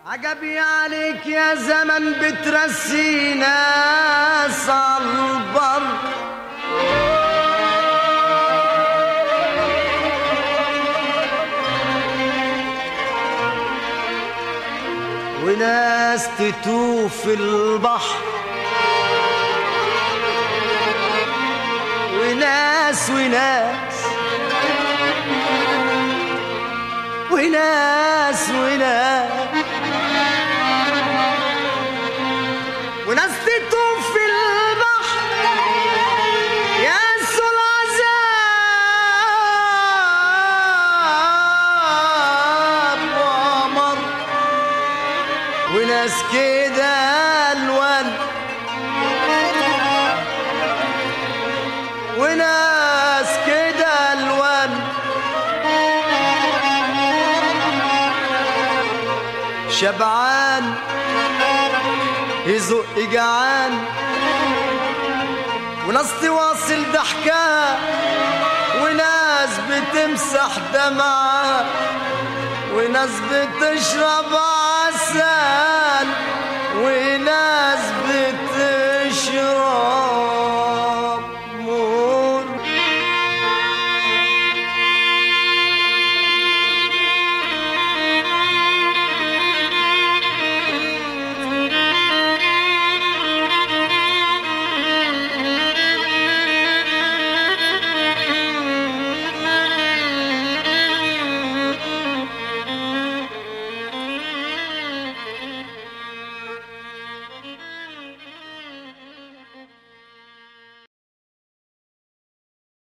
عجبي عليك يا زمن بترسي ناس عالبر وناس تتوه في البحر وناس وناس وناس وناس وناس تتوه في البحر ينسوا العذاب ومر وناس كده الوان وناس كده الوان شبعان يزق جعان وناس تواصل ضحكها وناس بتمسح دمعها وناس بتشرب عسل وناس